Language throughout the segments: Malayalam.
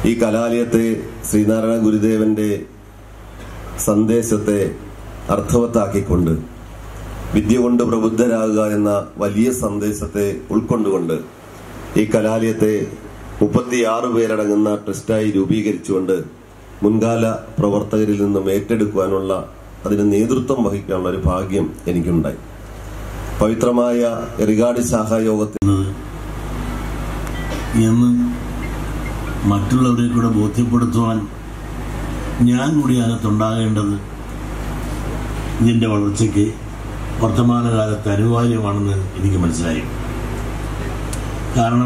ഈ കലാലയത്തെ ശ്രീനാരായണ ഗുരുദേവന്റെ സന്ദേശത്തെ അർത്ഥവത്താക്കിക്കൊണ്ട് വിദ്യ കൊണ്ട് പ്രബുദ്ധരാകുക എന്ന വലിയ സന്ദേശത്തെ ഉൾക്കൊണ്ടുകൊണ്ട് ഈ കലാലയത്തെ മുപ്പത്തിയാറ് പേരടങ്ങുന്ന ട്രസ്റ്റായി രൂപീകരിച്ചുകൊണ്ട് മുൻകാല പ്രവർത്തകരിൽ നിന്നും ഏറ്റെടുക്കുവാനുള്ള അതിന് നേതൃത്വം വഹിക്കാനുള്ള ഒരു ഭാഗ്യം എനിക്കുണ്ടായി പവിത്രമായ എറിഗാടി ശാഖായോഗത്തിൽ ചെയ്യുന്നത് എന്ന് മറ്റുള്ളവരെ കൂടെ ബോധ്യപ്പെടുത്തുവാൻ ഞാൻ കൂടി അകത്തുണ്ടാകേണ്ടത് ഇതിൻ്റെ വളർച്ചയ്ക്ക് വർത്തമാനകാലത്ത് അനിവാര്യമാണെന്ന് എനിക്ക് മനസ്സിലായി കാരണം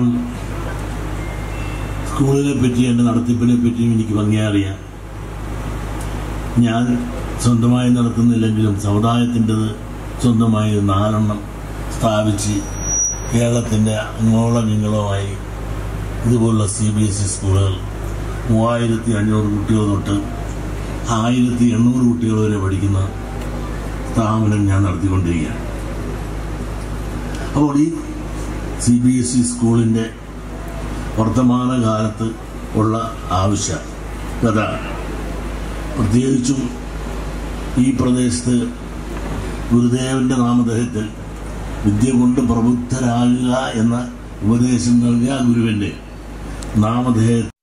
സ്കൂളിനെ പറ്റി എൻ്റെ നടത്തിപ്പിനെ പറ്റിയും എനിക്ക് ഭംഗിയായി അറിയാം ഞാൻ സ്വന്തമായി നടത്തുന്നില്ലെങ്കിലും സമുദായത്തിൻ്റെത് സ്വന്തമായി ഒരു നാലെണ്ണം സ്ഥാപിച്ച് കേരളത്തിൻ്റെ അങ്ങോളം ഇങ്ങോളമായി ഇതുപോലുള്ള സി ബി എസ് ഇ സ്കൂളുകൾ മൂവായിരത്തി അഞ്ഞൂറ് കുട്ടികൾ തൊട്ട് ആയിരത്തി എണ്ണൂറ് കുട്ടികൾ വരെ പഠിക്കുന്ന സ്ഥാപനം ഞാൻ നടത്തിക്കൊണ്ടിരിക്കുകയാണ് അപ്പോൾ ഈ സി ബി എസ് ഇ സ്കൂളിൻ്റെ വർത്തമാന കാലത്ത് ഉള്ള ആവശ്യകത പ്രത്യേകിച്ചും ഈ പ്രദേശത്ത് ഗുരുദേവന്റെ നാമധേയത്തിൽ വിദ്യ കൊണ്ട് പ്രബുദ്ധരാകുക എന്ന ഉപദേശം നൽകിയ ഗുരുവിന്റെ നാമധേയത്തിൽ